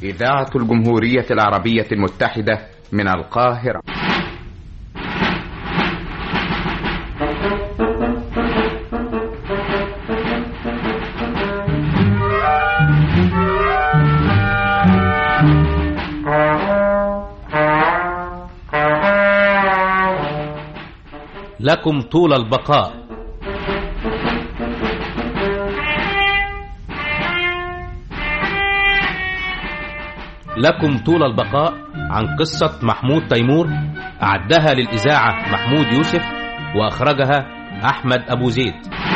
إذاعة الجمهورية العربية المتحدة من القاهرة لكم طول البقاء لكم طول البقاء عن قصة محمود تيمور أعدها للإذاعة محمود يوسف وأخرجها أحمد أبو زيد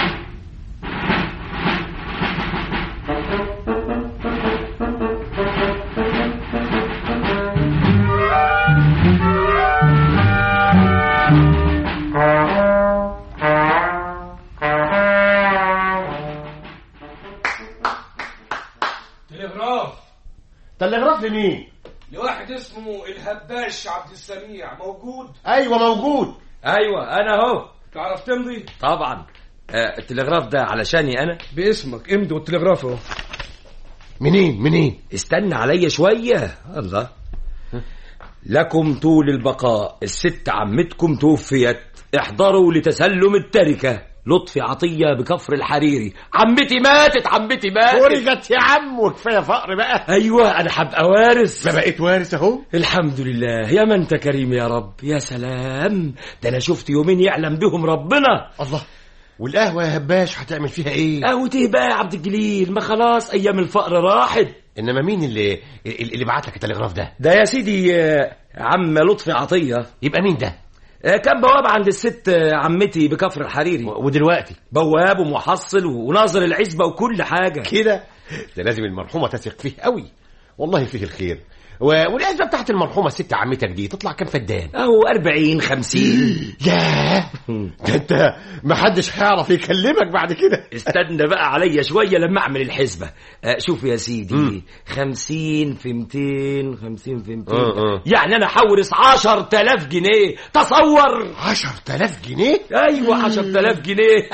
تلغراف تلغراف لمين؟ لواحد اسمه الهباش عبد السميع موجود ايوه موجود ايوه انا اهو تعرف تمضي طبعا آه التلغراف ده علشاني انا باسمك امضي والتلغراف اهو منين منين؟ استنى عليا شويه الله لكم طول البقاء الست عمتكم توفيت احضروا لتسلم التركه لطفي عطية بكفر الحريري عمتي ماتت عمتي ماتت فرجت يا عم وكفايه فقر بقى ايوه انا هبقى وارث ما بقيت وارث اهو الحمد لله يا ما انت كريم يا رب يا سلام ده انا شفت يومين يعلم بهم ربنا الله والقهوه يا هباش هتعمل فيها ايه؟ قهوة ايه بقى يا عبد الجليل ما خلاص ايام الفقر راحت انما مين اللي اللي بعت لك التلغراف ده؟ ده يا سيدي آه، عم لطفي عطية يبقى مين ده؟ آه، كان بواب عند الست آه، عمتي بكفر الحريري و- ودلوقتي بواب ومحصل وناظر العزبة وكل حاجة كده ده لازم المرحومه تثق فيه قوي والله فيه الخير و... والعزبه بتاعت المرحومه ست عمتك دي تطلع كام فدان؟ اهو أربعين خمسين ياه ده انت محدش هيعرف يكلمك بعد كده استنى بقى عليا شوية لما أعمل الحسبة آه، شوف يا سيدي مم. خمسين في ميتين خمسين في ميتين آه، آه. يعني أنا حورس عشر تلاف جنيه تصور عشر تلاف جنيه أيوة عشر تلاف جنيه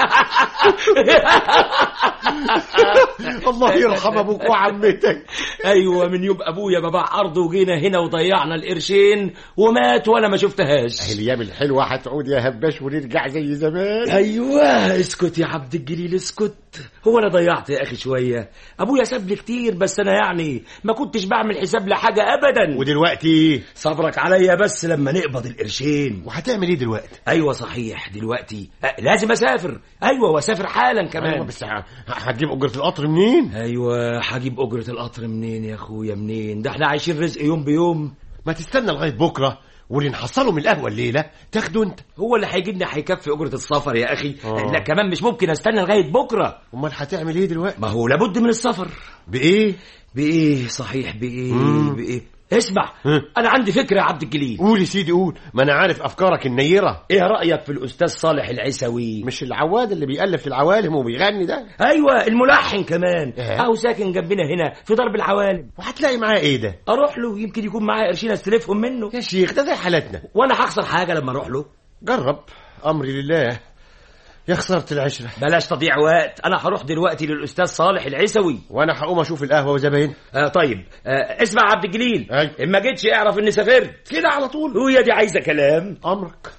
الله يرحم ابوك وعمتك أيوة من يوم أبويا بباع أرضه وجينا هنا وضيعنا القرشين ومات وأنا ما شفتهاش الايام الحلوه هتعود يا هباش ونرجع زي زمان ايوه اسكت يا عبد الجليل اسكت هو انا ضيعت يا اخي شويه ابويا ساب لي كتير بس انا يعني ما كنتش بعمل حساب لحاجه ابدا ودلوقتي صبرك عليا بس لما نقبض القرشين وهتعمل ايه دلوقتي ايوه صحيح دلوقتي أه لازم اسافر ايوه واسافر حالا ايوه كمان بس ه- هتجيب اجره القطر منين ايوه هجيب اجره القطر منين يا اخويا منين ده احنا عايشين رزق يوم بيوم ما تستنى لغايه بكره واللي نحصله من القهوه الليله تاخده انت هو اللي هيجيبني هيكفي اجره السفر يا اخي آه. لا كمان مش ممكن استنى لغايه بكره امال هتعمل ايه دلوقتي ما هو لابد من السفر بايه بايه صحيح بايه مم. بايه اسمع ها؟ انا عندي فكره يا عبد الجليل قول يا سيدي قول ما انا عارف افكارك النيره ايه رايك في الاستاذ صالح العيسوي مش العواد اللي بيألف في العوالم وبيغني ده ايوه الملحن كمان إيه؟ اهو ساكن جنبنا هنا في درب العوالم وهتلاقي معاه ايه ده اروح له يمكن يكون معاه قرشين استلفهم منه يا شيخ ده زي حالتنا وانا هخسر حاجه لما اروح له جرب امري لله يا خساره العشره بلاش تضيع وقت انا هروح دلوقتي للاستاذ صالح العيسوي وانا هقوم اشوف القهوه وزباين آه طيب آه اسمع يا عبد الجليل أي. اما جيتش اعرف اني سافرت كده على طول وهي دي عايزه كلام امرك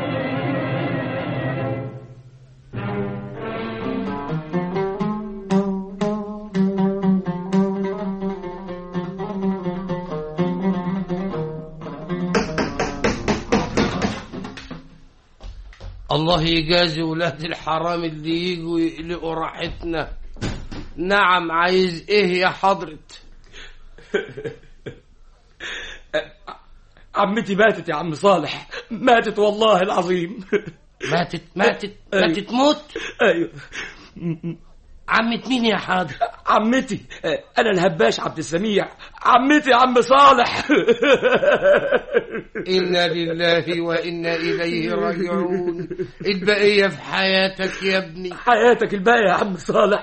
الله يجازي ولاد الحرام اللي يجوا يقلقوا راحتنا نعم عايز ايه يا حضرة عمتي ماتت يا عم صالح ماتت والله العظيم ماتت ماتت أيوة. ماتت موت ايوه عمة مين يا حاضر عمتي انا الهباش عبد السميع عمتي يا عم صالح إنا لله وإنا إليه راجعون البقية في حياتك يا ابني حياتك الباقية يا عم صالح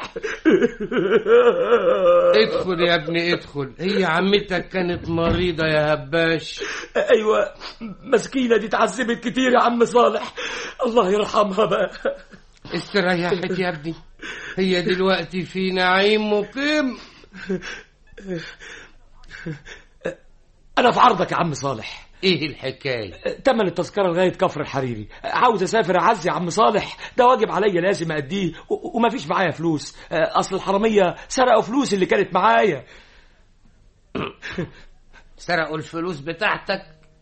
ادخل يا ابني ادخل هي عمتك كانت مريضة يا هباش ايوه مسكينة دي اتعذبت كتير يا عم صالح الله يرحمها بقى استريحت يا ابني هي دلوقتي في نعيم مقيم انا في عرضك يا عم صالح ايه الحكايه تمن التذكرة لغاية كفر الحريري عاوز أسافر أعزي يا عم صالح ده واجب عليا لازم أديه و- وما فيش معايا فلوس أصل الحرامية سرقوا فلوس اللي كانت معايا سرقوا الفلوس بتاعتك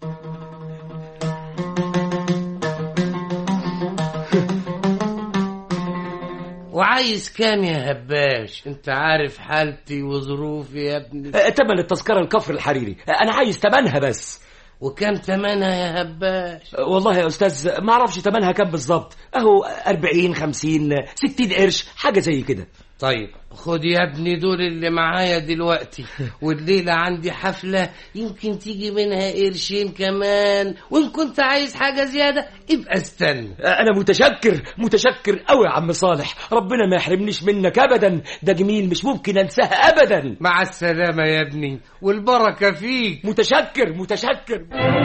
وعايز كام يا هباش انت عارف حالتي وظروفي يا ابني تمن التذكرة لكفر الحريري أنا عايز تمنها بس وكم تمنها يا هباش والله يا أستاذ ما أعرفش تمنها كام بالظبط أهو أربعين خمسين ستين قرش حاجة زي كده طيب خد يا ابني دول اللي معايا دلوقتي والليلة عندي حفلة يمكن تيجي منها قرشين كمان وإن كنت عايز حاجة زيادة ابقى استنى أنا متشكر متشكر أوي يا عم صالح ربنا ما يحرمنيش منك أبدا ده جميل مش ممكن أنساها أبدا مع السلامة يا ابني والبركة فيك متشكر متشكر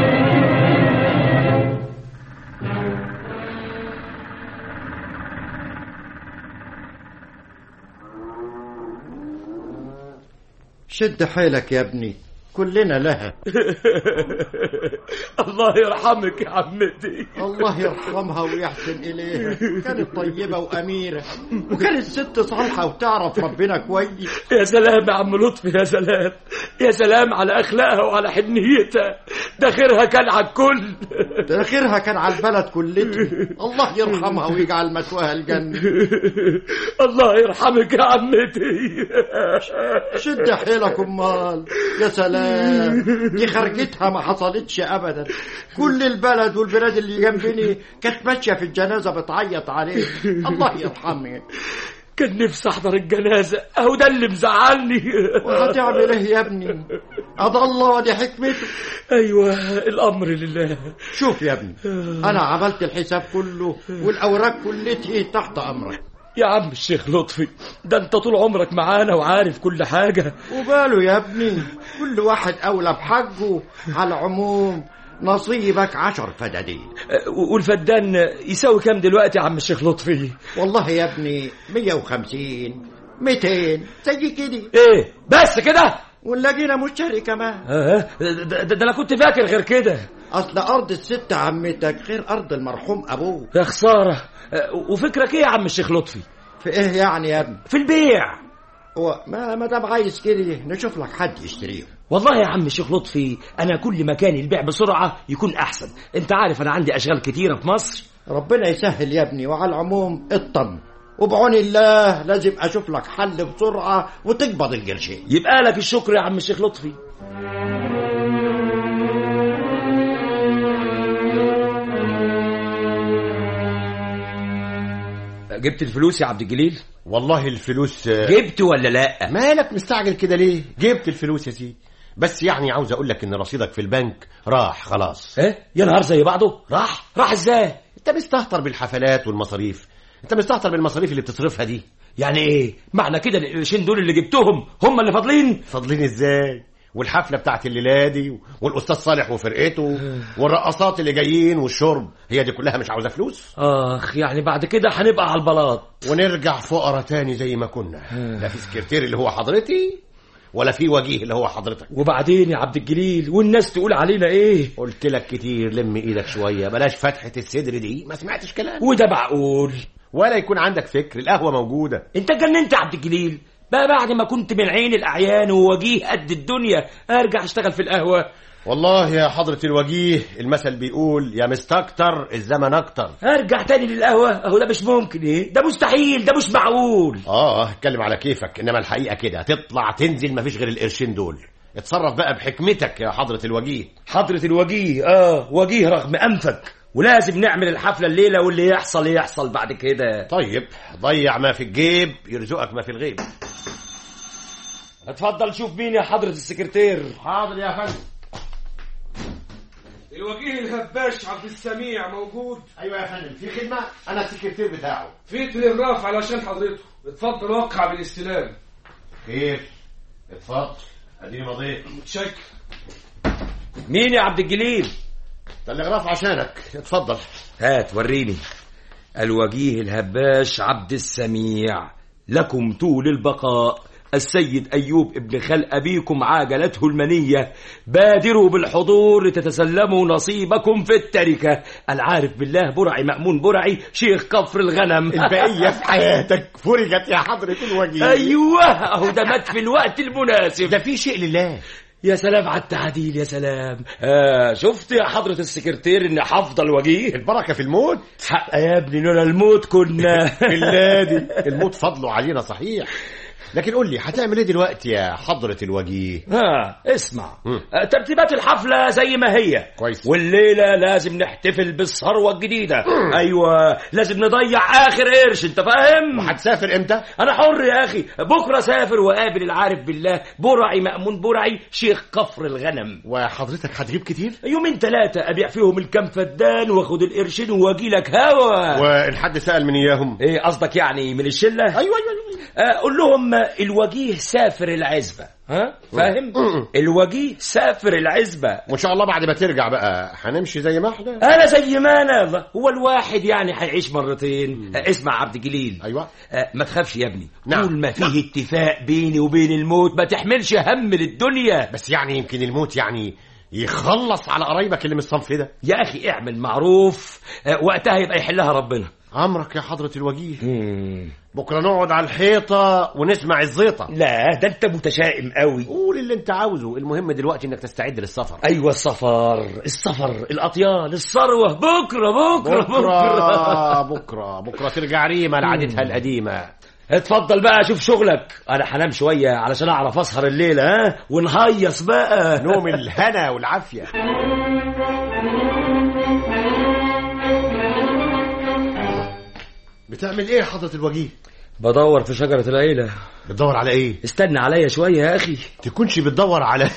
شد حيلك يا ابني كلنا لها الله يرحمك يا عمتي الله يرحمها ويحسن إليها كانت طيبة وأميرة وكانت ست صالحة وتعرف ربنا كويس يا سلام يا عم لطفي يا سلام يا سلام على أخلاقها وعلى حنيتها ده خيرها كان على الكل ده خيرها كان على البلد كلته الله يرحمها ويجعل مثواها الجنة الله يرحمك يا عمتي شد حيلك امال يا سلام دي خرجتها ما حصلتش ابدا كل البلد والبلاد اللي جنبني كانت ماشيه في الجنازه بتعيط عليه الله يرحمه كان نفسي احضر الجنازة اهو ده اللي مزعلني وهتعمل ايه يا ابني أضل الله ودي حكمته ايوه الامر لله شوف يا ابني انا عملت الحساب كله والاوراق كلتي تحت امرك يا عم الشيخ لطفي ده انت طول عمرك معانا وعارف كل حاجة وباله يا ابني كل واحد اولى بحقه على العموم نصيبك عشر فدادين أه، والفدان يساوي كام دلوقتي يا عم الشيخ لطفي والله يا ابني 150 200 زي كده ايه بس كده ونلاقينا مشتري كمان اه ده, ده, ده انا كنت فاكر غير كده اصل ارض الست عمتك غير ارض المرحوم ابوه يا خسارة أه، وفكرك ايه يا عم الشيخ لطفي في ايه يعني يا ابني في البيع هو ما ما دام عايز كده نشوف لك حد يشتريه والله يا عم الشيخ لطفي انا كل ما كان البيع بسرعة يكون احسن انت عارف انا عندي اشغال كتيرة في مصر ربنا يسهل يا ابني وعلى العموم اطمن وبعون الله لازم اشوف لك حل بسرعه وتقبض القرشين يبقى لك الشكر يا عم الشيخ لطفي جبت الفلوس يا عبد الجليل والله الفلوس آه، جبت ولا لا مالك مستعجل كده ليه جبت الفلوس يا سيدي بس يعني عاوز اقول لك ان رصيدك في البنك راح خلاص ايه يا نهار زي بعضه راح راح ازاي انت مستهتر بالحفلات والمصاريف انت مستهتر بالمصاريف اللي بتصرفها دي يعني ايه معنى كده القرشين دول اللي جبتهم هم اللي فاضلين فاضلين ازاي والحفله بتاعت الليله دي والاستاذ صالح وفرقته والرقصات اللي جايين والشرب هي دي كلها مش عاوزه فلوس اخ يعني بعد كده هنبقى على البلاط ونرجع فقراء تاني زي ما كنا لا في سكرتير اللي هو حضرتي ولا في وجيه اللي هو حضرتك وبعدين يا عبد الجليل والناس تقول علينا ايه قلت لك كتير لم ايدك شويه بلاش فتحه الصدر دي ما سمعتش كلام وده معقول ولا يكون عندك فكر القهوه موجوده انت اتجننت يا عبد الجليل بقى بعد ما كنت من عين الاعيان ووجيه قد الدنيا ارجع اشتغل في القهوه والله يا حضرة الوجيه المثل بيقول يا مستكتر الزمن اكتر ارجع تاني للقهوه اهو ده مش ممكن ايه ده مستحيل ده مش معقول اه اتكلم على كيفك انما الحقيقه كده تطلع تنزل مفيش غير القرشين دول اتصرف بقى بحكمتك يا حضرة الوجيه حضرة الوجيه اه وجيه رغم انفك ولازم نعمل الحفله الليله واللي يحصل يحصل بعد كده طيب ضيع ما في الجيب يرزقك ما في الغيب اتفضل شوف مين يا حضرة السكرتير حاضر يا فندم الوجيه الهباش عبد السميع موجود ايوه يا فندم في خدمه انا السكرتير بتاعه في تلغراف علشان حضرته اتفضل وقع بالاستلام خير اتفضل اديني مضيت متشكر مين يا عبد الجليل تلغراف عشانك اتفضل هات وريني الوجيه الهباش عبد السميع لكم طول البقاء السيد أيوب ابن خال أبيكم عاجلته المنية بادروا بالحضور لتتسلموا نصيبكم في التركة العارف بالله برعي مأمون برعي شيخ كفر الغنم البقية في حياتك فرجت يا حضرة الوجيه أيوه أهو ده مات في الوقت المناسب ده في شيء لله يا سلام على التعديل يا سلام آه شفت يا حضرة السكرتير إني حافظة وجيه البركة في الموت حق يا ابني لولا الموت كنا النادي الموت فضله علينا صحيح لكن قول لي هتعمل ايه دلوقتي يا حضرة الوجيه ها اسمع مم. آه، ترتيبات الحفلة زي ما هي كويس. والليلة لازم نحتفل بالثروة الجديدة أيوة لازم نضيع آخر قرش أنت فاهم؟ هتسافر امتى أنا حر يا أخي بكرة سافر وقابل العارف بالله برعي مأمون برعي شيخ كفر الغنم وحضرتك هتغيب كتير يومين ثلاثة أبيع فيهم الكم فدان واخد القرشين واجي لك هوا وان حد سأل من اياهم ايه قصدك يعني من الشلة؟ ايوه ايوه ايوه آه، قول لهم الوجيه سافر العزبة ها فاهم؟ مم. الوجيه سافر العزبة وان شاء الله بعد ما ترجع بقى هنمشي زي ما احنا انا زي ما انا هو الواحد يعني هيعيش مرتين آه، اسمع عبد الجليل ايوه آه، ما تخافش يا ابني نعم. طول ما فيه اتفاق بيني وبين الموت ما تحملش هم للدنيا بس يعني يمكن الموت يعني يخلص على قرايبك اللي من الصنف ده يا اخي اعمل معروف آه، وقتها يبقى يحلها ربنا امرك يا حضرة الوجيه بكره نقعد على الحيطة ونسمع الزيطة لا ده انت متشائم قوي قول اللي انت عاوزه المهم دلوقتي انك تستعد للسفر ايوه السفر السفر الاطيال الثروه بكره بكره بكرة بكرة بكرة ترجع ريما لعادتها القديمة اتفضل بقى شوف شغلك انا هنام شويه علشان اعرف اسهر الليله ها ونهيص بقى نوم الهنا والعافية بتعمل ايه يا حضرة الوجيه بدور في شجره العيله بتدور على ايه استنى عليا شويه يا اخي تكونش بتدور على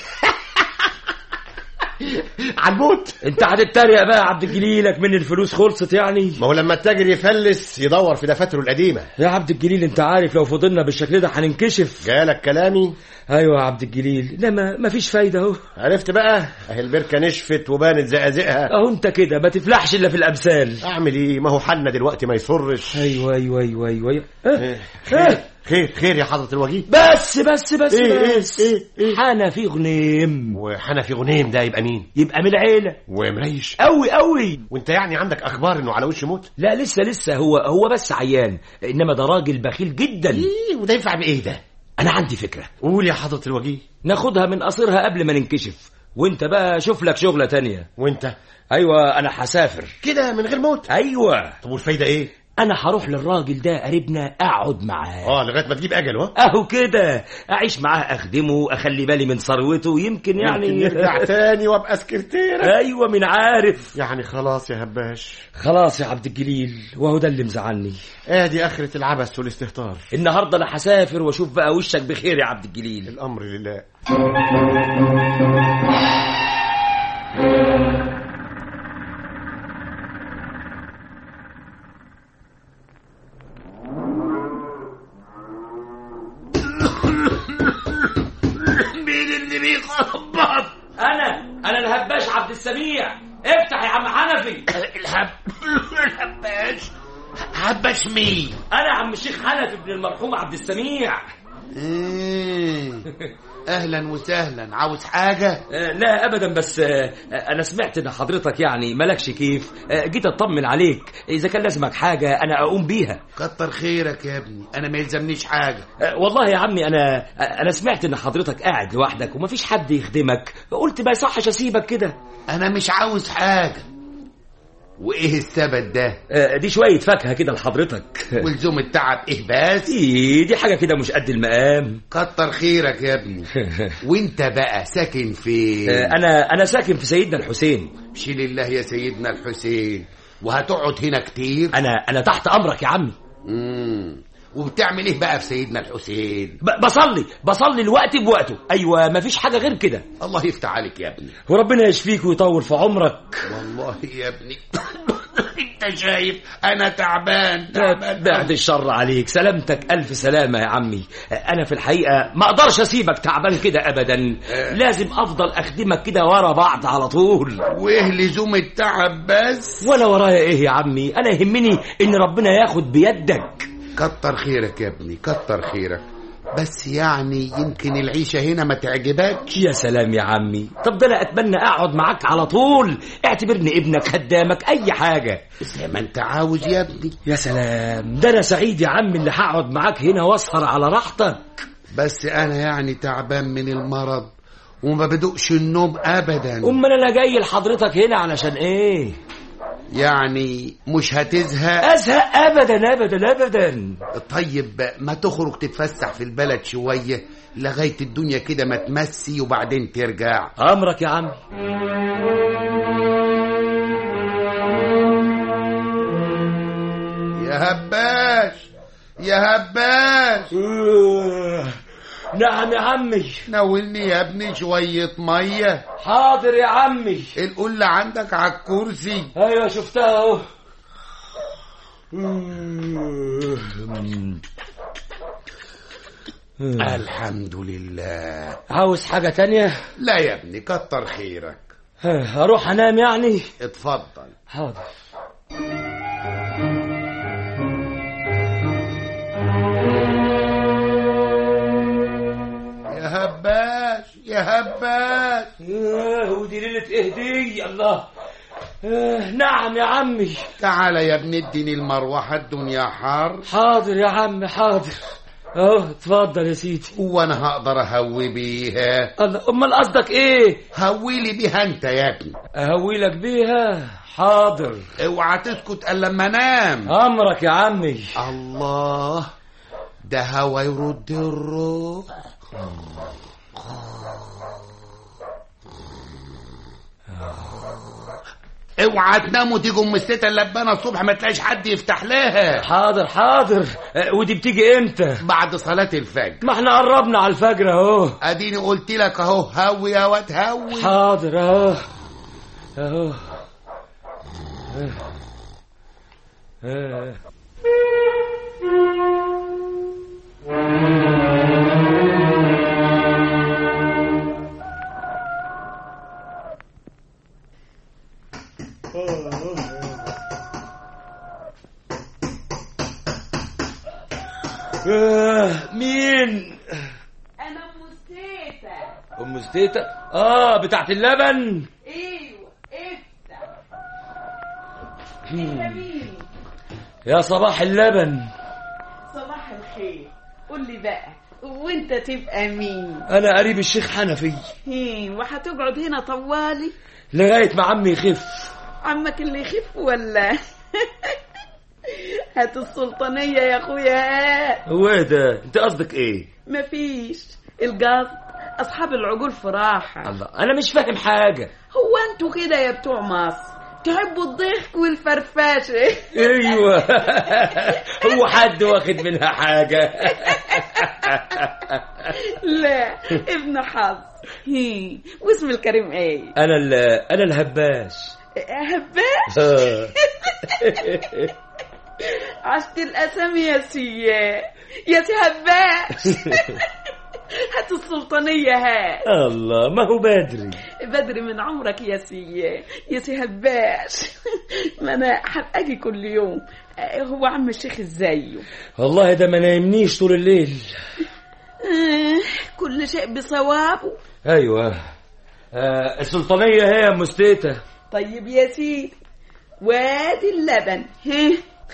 على الموت انت هتتريق بقى يا عبد الجليلك من الفلوس خلصت يعني ما هو لما التاجر يفلس يدور في دفاتره القديمة يا عبد الجليل انت عارف لو فضلنا بالشكل ده هننكشف جالك كلامي ايوه يا عبد الجليل انما مفيش فايده اهو عرفت بقى اهي البركة نشفت وبانت زقازقها اهو انت كده ما تفلحش الا في الامثال اعمل ايه ما هو حالنا دلوقتي ما يسرش ايوه ايوه ايوه ايوه, أيوة. اه. خير اه. خير خير يا حضرة الوجيه بس بس بس ايه ايه بس ايه ايه حنا في غنيم وحنفي غنيم ده يبقى مين يبقى من العيله ومريش قوي قوي وانت يعني عندك اخبار انه على وش موت لا لسه لسه هو هو بس عيان انما ده راجل بخيل جدا ايه وده ينفع بايه ده انا عندي فكره قول يا حضرة الوجيه ناخدها من قصيرها قبل ما ننكشف وانت بقى شوف لك شغله تانية وانت ايوه انا هسافر كده من غير موت ايوه طب والفايده ايه انا هروح للراجل ده قريبنا اقعد معاه اه لغايه ما تجيب اجل ها اهو كده اعيش معاه اخدمه اخلي بالي من ثروته يمكن يعني يمكن يرجع تاني وابقى سكرتيرك ايوه من عارف يعني خلاص يا هباش خلاص يا عبد الجليل وهو ده اللي مزعلني ادي اخره العبث والاستهتار النهارده انا هسافر واشوف بقى وشك بخير يا عبد الجليل الامر لله مين اللي بيخبط انا انا الهباش عبد السميع افتح يا عم حنفي الهب الهباش هباش مين انا عم الشيخ حنفي ابن المرحوم عبد السميع إيه. اهلا وسهلا عاوز حاجه آه، لا ابدا بس آه، انا سمعت ان حضرتك يعني مالكش كيف آه، جيت اطمن عليك اذا كان لازمك حاجه انا اقوم بيها كتر خيرك يا ابني انا ما يلزمنيش حاجه آه، والله يا عمي انا انا سمعت ان حضرتك قاعد لوحدك ومفيش حد يخدمك قلت ما يصحش اسيبك كده انا مش عاوز حاجه وايه السبت ده آه، دي شويه فاكهه كده لحضرتك ولزوم التعب ايه بس دي دي حاجه كده مش قد المقام كتر خيرك يا ابني وانت بقى ساكن فين آه، انا انا ساكن في سيدنا الحسين شيل الله يا سيدنا الحسين وهتقعد هنا كتير انا انا تحت امرك يا عمي مم. وبتعمل ايه بقى في سيدنا الحسين ب- بصلي بصلي الوقت بوقته ايوه مفيش حاجه غير كده الله يفتح عليك يا ابني وربنا يشفيك ويطول في عمرك والله يا ابني انت شايف انا تعبان تعبان بعد الشر عليك سلامتك ألف سلامة يا عمي أنا في الحقيقة ما أقدرش أسيبك تعبان كده أبدا لازم أفضل أخدمك كده ورا بعض على طول وايه لزوم التعب بس ولا ورايا إيه يا عمي أنا يهمني إن ربنا ياخد بيدك كتر خيرك يا ابني كتر خيرك بس يعني يمكن العيشة هنا ما تعجبكش يا سلام يا عمي طب ده انا اتمنى اقعد معاك على طول اعتبرني ابنك خدامك اي حاجه زي ما انت عاوز يا ابني يا سلام ده انا سعيد يا عمي اللي هقعد معاك هنا واسهر على راحتك بس انا يعني تعبان من المرض وما بدقش النوم ابدا امال انا جاي لحضرتك هنا علشان ايه يعني مش هتزهق ازهق ابدا ابدا ابدا طيب ما تخرج تتفسح في البلد شوية لغاية الدنيا كده ما تمسي وبعدين ترجع امرك يا عمي يا هباش يا هباش نعم يا عمي ناولني يا ابني شوية مية حاضر يا عمي القلة عندك على الكرسي ايوه شفتها اهو الحمد لله عاوز حاجة تانية لا يا ابني كتر خيرك اروح انام يعني اتفضل حاضر يا هباش يا هباش آه، ودي ليلة ايه دي الله آه، نعم يا عمي تعالى يا ابني اديني المروحة الدنيا حار حاضر يا عمي حاضر اهو اتفضل يا سيدي وانا هقدر اهوي بيها الله امال قصدك ايه هويلي بيها انت يا ابني اهويلك بيها حاضر اوعى تسكت الا لما انام امرك يا عمي الله ده هوا يرد الروح اوعى تنام وتيجي ام الستة اللبانة الصبح ما تلاقيش حد يفتح لها حاضر حاضر آه، ودي بتيجي امتى بعد صلاة الفجر ما احنا قربنا على الفجر اهو اديني قلت لك اهو هوي يا واد هوي حاضر اهو اهو آه. آه. آه، مين انا مستيتة ام ستيتا اه بتاعت اللبن ايوه افتح انت مين يا صباح اللبن صباح الخير قول لي بقى وانت تبقى مين انا قريب الشيخ حنفي هين وهتقعد هنا طوالي لغايه ما عمي يخف عمك اللي يخف ولا هات السلطانية يا اخويا هات هو ايه ده انت قصدك ايه مفيش القصد اصحاب العقول في راحة الله انا مش فاهم حاجه هو انتوا كده يا بتوع مصر تحبوا الضحك والفرفشه ايوه هو حد واخد منها حاجه لا ابن حظ هي واسم الكريم ايه انا ال انا الهباش هباش آه. عشت الاسامي يا سيا يا سي هباش هات السلطانية هات الله ما هو بدري بدري من عمرك يا سي يا سي هباش ما انا هبقى كل يوم هو عم الشيخ ازايه والله ده ما نايمنيش طول الليل آه، كل شيء بصوابه ايوه آه السلطانيه هي يا مستيتا طيب يا سيدي وادي اللبن ها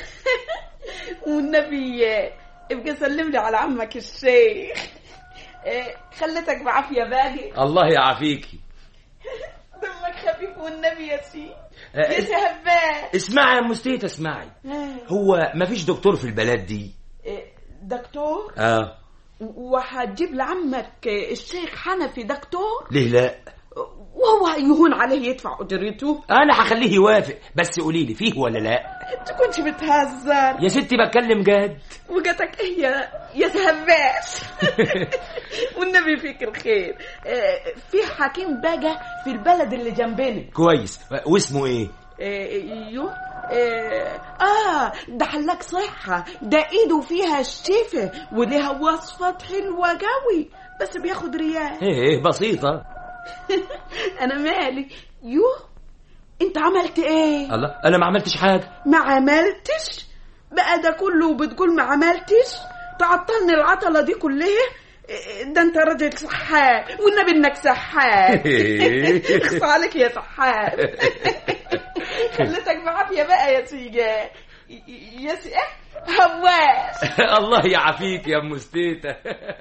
والنبي ابقى سلم لي على عمك الشيخ آه، خلتك بعافية باقي الله يعافيكي دمك خفيف والنبي يا سيدي آه، يا سي هباش اسمعي يا مستيتا اسمعي آه، هو ما فيش دكتور في البلد دي آه، دكتور اه وهتجيب لعمك الشيخ حنفي دكتور ليه لا وهو يهون عليه يدفع اجرته انا هخليه يوافق بس قولي لي فيه ولا لا تكونش بتهزر يا ستي بتكلم جد وجاتك ايه يا يا سهباش والنبي فيك الخير آه، في حكيم بقى في البلد اللي جنبنا كويس واسمه ايه آه، ايوه آه, اه ده حلاك صحة ده ايده فيها الشفا وليها وصفات حلوة قوي بس بياخد ريال ايه ايه بسيطة انا مالي يوه انت عملت ايه الله انا ما عملتش حاجة ما عملتش بقى ده كله وبتقول ما عملتش تعطلني العطله دي كلها ده انت راجل سحاب والنبي انك سحاب اخص عليك يا سحاب خليتك بعافيه بقى يا سيجا يا سي إيه؟ هواس الله يعافيك يا ام ستيتا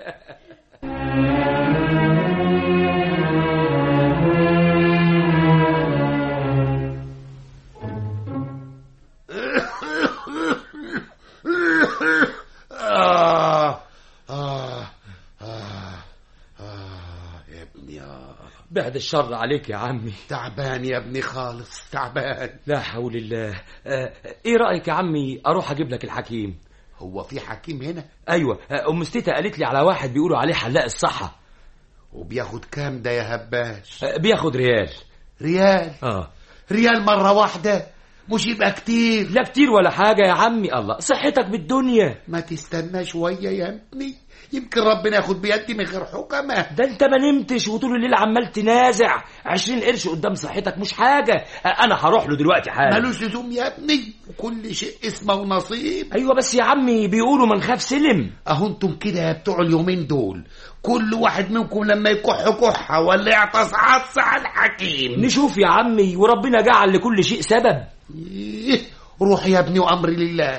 آه آه آه آه يا ابني آه بعد الشر عليك يا عمي تعبان يا ابني خالص تعبان لا حول الله آه، ايه رايك يا عمي اروح اجيب لك الحكيم هو في حكيم هنا ايوه آه، ام ستيتا قالت لي على واحد بيقولوا عليه حلاق الصحه وبياخد كام ده يا هباش آه، بياخد ريال ريال اه ريال مرة واحدة مش يبقى كتير لا كتير ولا حاجه يا عمي الله صحتك بالدنيا ما تستنى شوية يا ابني يمكن ربنا ياخد بيدي من غير حكمة ده انت ما نمتش وطول الليل عمال تنازع عشرين قرش قدام صحتك مش حاجه آه، انا هروح له دلوقتي حالا ملوش لزوم يا ابني كل شيء اسمه ونصيب ايوه بس يا عمي بيقولوا ما نخاف سلم اهو انتم كده يا بتوع اليومين دول كل واحد منكم لما يكح كحة ولا يعطس عطس على الحكيم نشوف يا عمي وربنا جعل لكل شيء سبب إيه، روح يا ابني وامري لله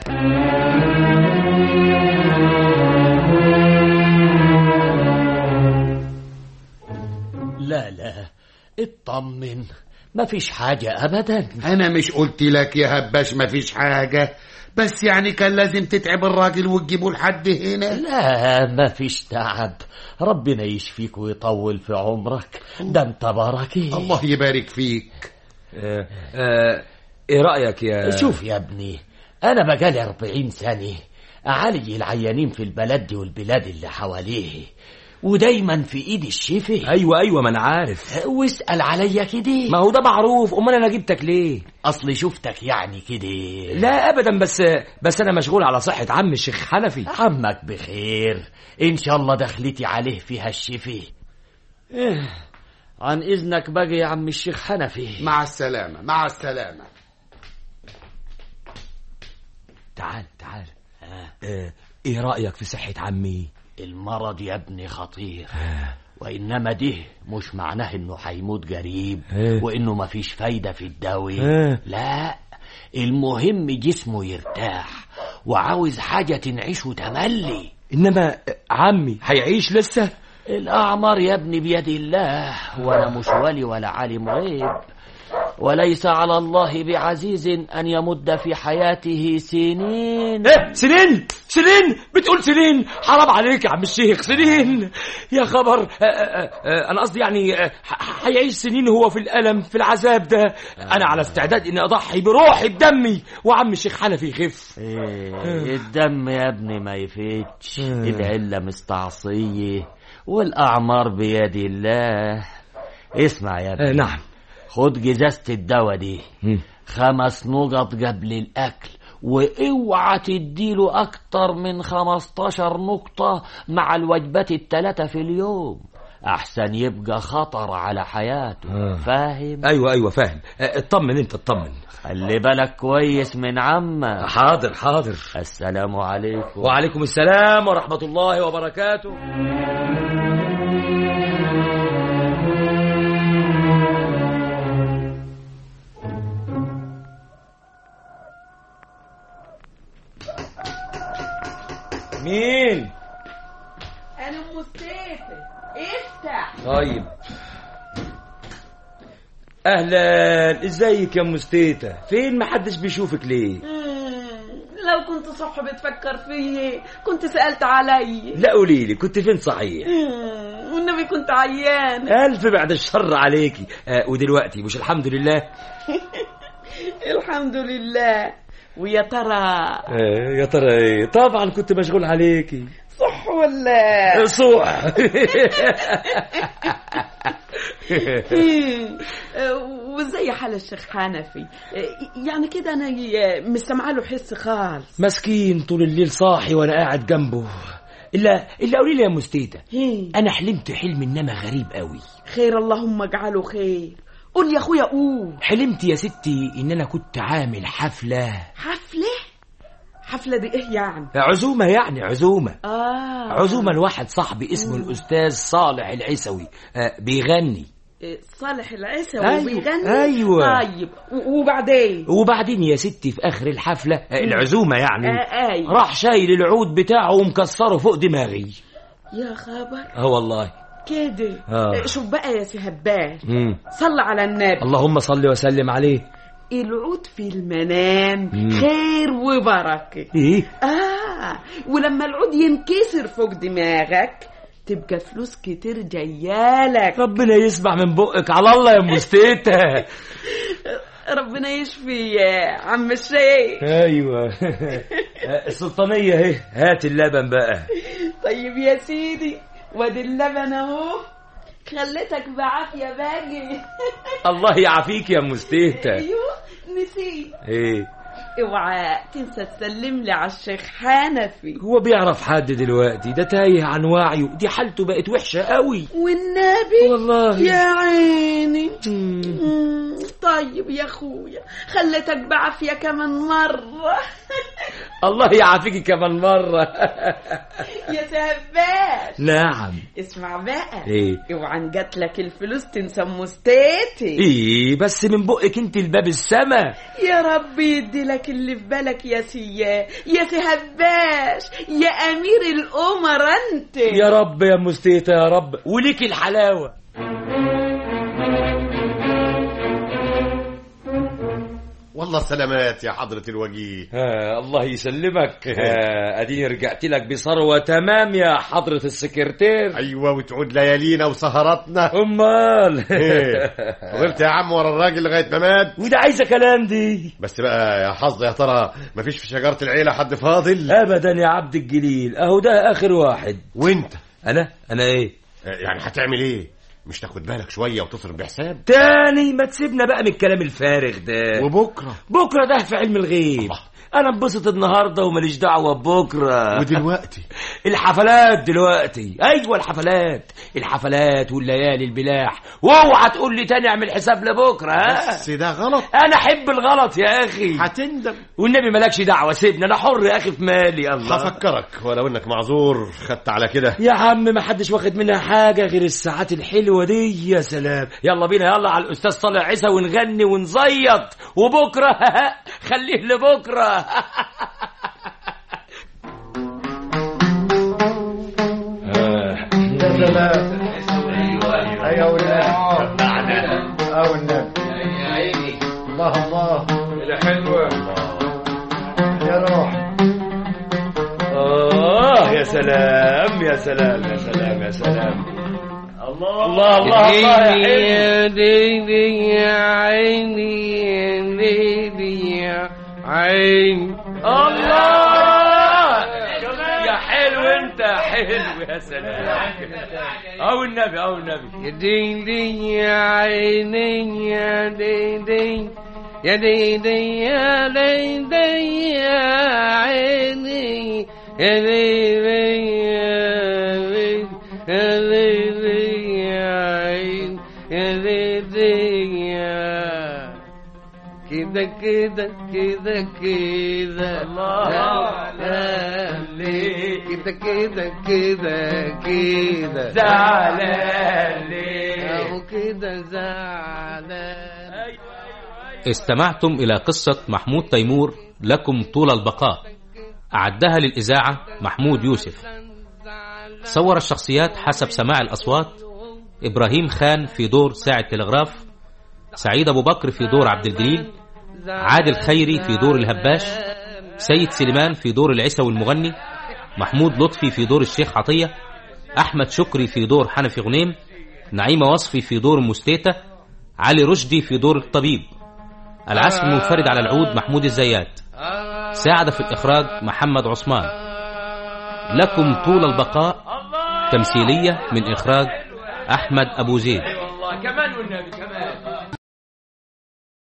لا لا اطمن مفيش حاجة أبدا انا مش قلت لك يا هباش مفيش حاجة بس يعني كان لازم تتعب الراجل وتجيبه لحد هنا لا مفيش تعب ربنا يشفيك ويطول في عمرك ده انت بركة الله يبارك فيك آه آه ايه رايك يا شوف يا ابني أنا بقالي أربعين سنة أعالج العيانين في البلد دي والبلاد اللي حواليه ودايما في إيدي الشفا ايوه ايوه ما انا عارف واسأل عليا كده ما هو ده معروف امال انا جبتك ليه أصلي شفتك يعني كده لا ابدا بس بس انا مشغول على صحه عم الشيخ حنفي عمك بخير إن شاء الله دخلتي عليه فيها الشفا إيه عن إذنك بقى يا عم الشيخ حنفي مع السلامة مع السلامة تعال تعال آه ايه رايك في صحه عمي المرض يا ابني خطير وإنما ده مش معناه إنه هيموت قريب إيه. وإنه مفيش فايدة في الدواء إيه. لا المهم جسمه يرتاح وعاوز حاجة تنعشه تملي انما عمي هيعيش لسه الأعمار يا ابني بيد الله وأنا مش ولي ولا عالم غيب وليس على الله بعزيز أن يمد في حياته سنين ايه سنين سنين بتقول سنين حرام عليك يا عم الشيخ سنين يا خبر آه، آه، آه، انا قصدي يعني آه، ح- هيعيش سنين هو في الالم في العذاب ده انا على استعداد اني اضحي بروحي بدمي وعم الشيخ حنفي يخف إيه الدم يا ابني ما يفتش العلة مستعصية والأعمار بيد الله اسمع يا ابني آه، نعم خد جزازة الدواء دي مم. خمس نقط قبل الأكل واوعى تديله أكتر من 15 نقطة مع الوجبات التلاتة في اليوم أحسن يبقى خطر على حياته آه. فاهم؟ ايوه ايوه فاهم آه، اطمن انت اطمن خلي بالك كويس من عمك حاضر حاضر السلام عليكم وعليكم السلام ورحمه الله وبركاته مين انا ام سيفه افتح طيب اهلا ازيك يا ام ستيتا فين محدش بيشوفك ليه مم، لو كنت صح بتفكر فيه كنت سألت علي لا قولي لي كنت فين صحيح مم، والنبي كنت عيان الف بعد الشر عليكي آه ودلوقتي مش الحمد لله الحمد لله ويا ترى آه يا ترى ايه طبعا كنت مشغول عليكي صح ولا صح مم، آه، وازاي حال الشيخ حنفي آه، يعني كده انا ي- مش سامعه له حس خالص مسكين طول الليل صاحي وانا قاعد جنبه الا الا قولي لي يا مستيتا هي، انا حلمت حلم انما غريب قوي خير اللهم اجعله خير قول يا اخويا قول حلمت يا ستي ان انا كنت عامل حفله حفله حفلة دي ايه يعني عزومة يعني عزومة اه عزومة لواحد صاحبي اسمه الأستاذ صالح العيسوي آه، بيغني إيه، صالح العيسوي أيوة، وبيغني أيوة. طيب و- وبعدين وبعدين يا ستي في آخر الحفلة آه، العزومة يعني آه ايوه راح شايل العود بتاعه ومكسره فوق دماغي يا خبر اه والله كده آه. إيه، شوف بقى يا سي هباش مم. صل على النبي اللهم صل وسلم عليه العود في المنام مم. خير وبركة ايه آه ولما العود ينكسر فوق دماغك تبقى فلوس كتير جيالك ربنا يسمع من بقك على الله يا مستيتة ربنا يشفي يا عم الشيخ ايوه السلطانية اهي هات اللبن بقى طيب يا سيدي وادي اللبن اهو خليتك بعافية باجي الله يعافيك يا مستيتة ايوه نسيت ايه اوعى تنسى تسلم لي على الشيخ حنفي هو بيعرف حد دلوقتي ده تايه عن وعيه دي حالته بقت وحشة قوي والنبي والله يا عيني مم، طيب يا اخويا خليتك بعافية كمان مرة الله يعافيك كمان مرة يا سهباش نعم اسمع بقى ايه اوعى جات لك الفلوس تنسى مستيتي ايه بس من بقك انت الباب السما يا رب يدي لك اللي في بالك يا سيا يا سهباش يا امير الامر انت يا رب يا مستيتة يا رب وليك الحلاوة والله سلامات يا حضرة الوجيه آه الله يسلمك آه اديني رجعت لك بثروة تمام يا حضرة السكرتير ايوه وتعود ليالينا وسهراتنا امال ايه فضلت يا عم ورا الراجل لغايه ما مات وده عايزة كلام دي بس بقى يا حظ يا ترى مفيش في شجره العيله حد فاضل ابدا يا عبد الجليل اهو ده اخر واحد وانت انا انا ايه يعني هتعمل ايه مش تاخد بالك شويه وتصرف بحساب تاني ما تسيبنا بقى من الكلام الفارغ ده وبكره بكره ده في علم الغيب الله. انا انبسط النهارده وماليش دعوه ببكره ودلوقتي الحفلات دلوقتي ايوه الحفلات الحفلات والليالي البلاح واوعى تقول لي تاني اعمل حساب لبكره ها بس ده غلط انا احب الغلط يا اخي هتندم والنبي مالكش دعوه سيبني انا حر يا اخي في مالي الله هفكرك ولو انك معذور خدت على كده يا عم ما حدش واخد منها حاجة غير الساعات الحلوة دي يا سلام يلا بينا يلا على الأستاذ صالح عيسى ونغني ونزيط وبكرة خليه لبكرة يا سلام ايوه والنبي اه والنبي الله الله حلوة يا روح آه يا سلام يا سلام يا سلام يا سلام الله الله الله الله يا حلو يا ليلي يا عيني يا ليلي يا عيني الله يا حلو انت يا حلو يا سلام او النبي او النبي يا ليلي يا عيني يا ليلي يا ليلي يا ليلي يا عيني يا ليلي يا ليلي يا ليلي يا عيني يا ليلي يا كده كده كده كده الله كده كده كده كده زعلان ليه اهو كده زعلان استمعتم إلى قصة محمود تيمور لكم طول البقاء أعدها للإذاعة محمود يوسف صور الشخصيات حسب سماع الأصوات إبراهيم خان في دور ساعة تلغراف سعيد أبو بكر في دور عبد الجليل عادل خيري في دور الهباش سيد سليمان في دور العسوي المغني محمود لطفي في دور الشيخ عطية أحمد شكري في دور حنفي غنيم نعيمة وصفي في دور مستيتة علي رشدي في دور الطبيب العزف المنفرد على العود محمود الزيات ساعد في الإخراج محمد عثمان لكم طول البقاء تمثيلية من إخراج أحمد أبو زيد والله كمان والنبي كمان